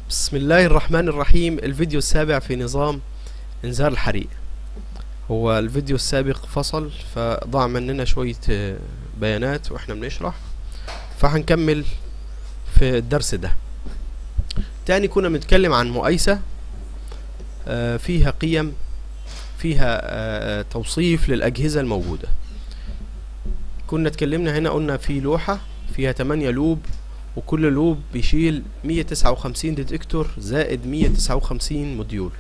بسم الله الرحمن الرحيم الفيديو السابع في نظام انذار الحريق هو الفيديو السابق فصل فضاع مننا شوية آه، بيانات واحنا بنشرح فهنكمل في الدرس ده تاني كنا بنتكلم عن مقايسة آه، فيها قيم فيها آه، توصيف للأجهزة الموجودة كنا اتكلمنا هنا قلنا في لوحة فيها 8 لوب وكل لوب بيشيل 159 ديتكتور زائد 159 موديول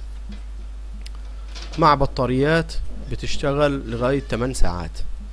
مع بطاريات بتشتغل لغاية 8 ساعات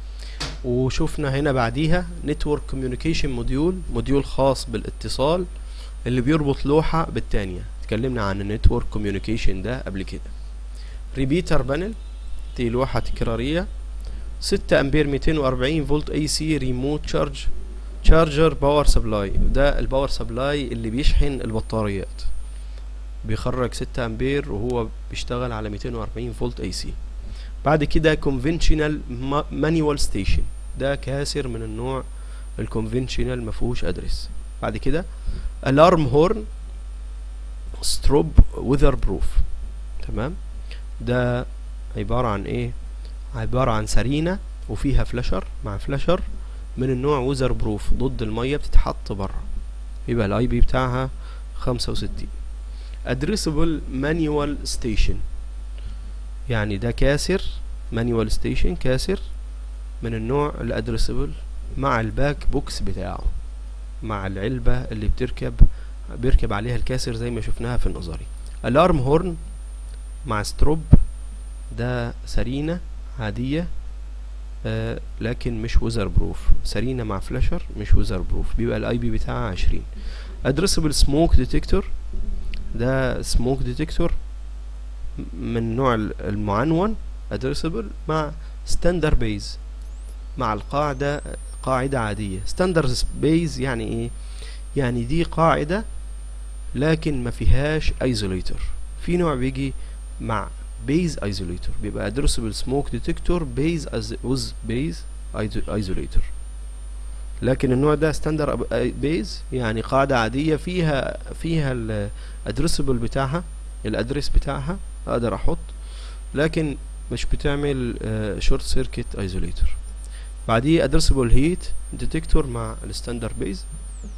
وشوفنا هنا بعديها نتورك كوميونيكيشن موديول موديول خاص بالاتصال اللي بيربط لوحة بالتانية اتكلمنا عن النتورك كوميونيكيشن ده قبل كده ريبيتر بانل دي لوحة تكرارية 6 امبير 240 فولت اي سي ريموت تشارج تشارجر باور سبلاي ده الباور سبلاي اللي بيشحن البطاريات بيخرج 6 امبير وهو بيشتغل على 240 فولت اي سي بعد كده كونفنشنال مانيوال ستيشن ده كاسر من النوع الكونفنشنال مفهوش ادرس بعد كده الارم هورن ستروب وذر بروف تمام ده عبارة عن ايه عبارة عن سرينة وفيها فلاشر مع فلاشر من النوع وزر بروف ضد المية بتتحط برا يبقى الاي بي بتاعها خمسة وستين ادريسبل مانيوال ستيشن يعني ده كاسر مانيوال ستيشن كاسر من النوع الادريسبل مع الباك بوكس بتاعه مع العلبة اللي بتركب بيركب عليها الكاسر زي ما شفناها في النظري الارم هورن مع ستروب ده سرينة عادية آه لكن مش وزر بروف سرينة مع فلاشر مش وزر بروف بيبقى الاي بي بتاعها عشرين ادرسبل سموك ديتكتور ده سموك ديتكتور من نوع المعنون ادرسبل مع ستاندر بيز مع القاعدة قاعدة عادية ستاندر بيز يعني ايه يعني دي قاعدة لكن ما فيهاش ايزوليتر في نوع بيجي مع بيز ايزوليتور بيبقى ادرسبل سموك ديتكتور بيز وز بيز ايزوليتور لكن النوع ده ستاندر بيز يعني قاعدة عادية فيها فيها الادرسبل بتاعها الادرس بتاعها اقدر احط لكن مش بتعمل شورت سيركت ايزوليتور بعديه ادرسبل هيت ديتكتور مع الستاندر بيز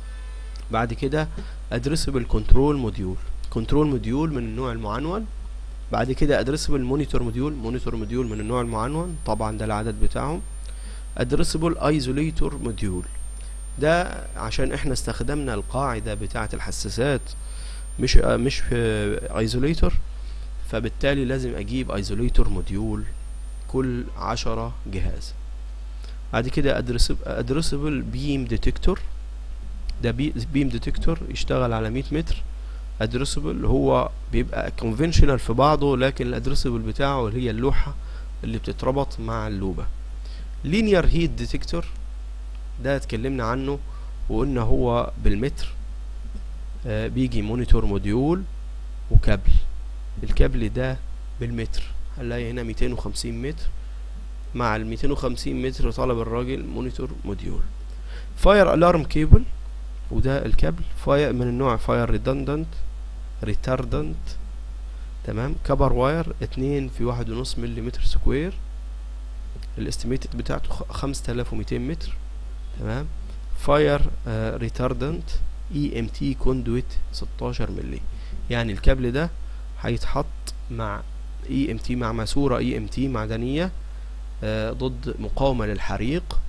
بعد كده ادرسبل كنترول موديول كنترول موديول من النوع المعنون بعد كده ادرسبل مونيتور موديول مونيتور موديول من النوع المعنون طبعا ده العدد بتاعهم ادرسبل ايزوليتور موديول ده عشان احنا استخدمنا القاعده بتاعه الحساسات مش مش ايزوليتور فبالتالي لازم اجيب ايزوليتور موديول كل عشرة جهاز بعد كده ادرسبل بيم ديتكتور ده بيم ديتكتور يشتغل على 100 متر ادرسبل هو بيبقى كونفنشنال في بعضه لكن الادرسبل بتاعه اللي هي اللوحة اللي بتتربط مع اللوبة لينير هيت ديتكتور ده اتكلمنا عنه وقلنا هو بالمتر آه بيجي مونيتور موديول وكابل الكابل ده بالمتر هنلاقي هنا 250 متر مع ال 250 متر طلب الراجل مونيتور موديول فاير الارم كيبل وده الكابل فاير من النوع فاير ريدندنت ريتاردنت تمام كبر واير اتنين في واحد ونص مليمتر سكوير الاستيميتد بتاعته خمسة آلاف وميتين متر تمام فاير ريتاردنت اي ام تي كوندويت ستاشر ملي يعني الكابل ده هيتحط مع اي ام تي مع ماسورة اي ام تي معدنية آه ضد مقاومة للحريق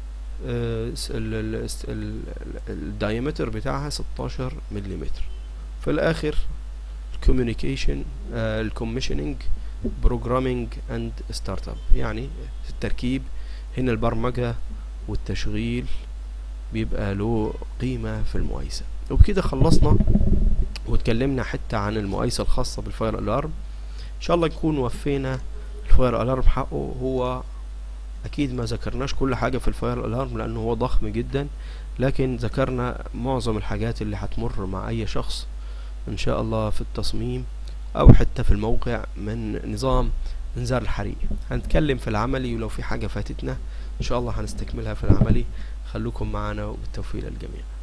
الدايمتر بتاعها 16 ملم في الاخر الكوميونيكيشن الكوميشننج بروجرامينج اند ستارت اب يعني التركيب هنا البرمجه والتشغيل بيبقى له قيمه في المقايسه وبكده خلصنا واتكلمنا حتى عن المقايسه الخاصه بالفاير الارم ان شاء الله نكون وفينا الفاير الارم حقه هو اكيد ما ذكرناش كل حاجه في الفاير الارم لانه هو ضخم جدا لكن ذكرنا معظم الحاجات اللي هتمر مع اي شخص ان شاء الله في التصميم او حتى في الموقع من نظام انذار الحريق هنتكلم في العملي ولو في حاجه فاتتنا ان شاء الله هنستكملها في العملي خلوكم معنا وبالتوفيق للجميع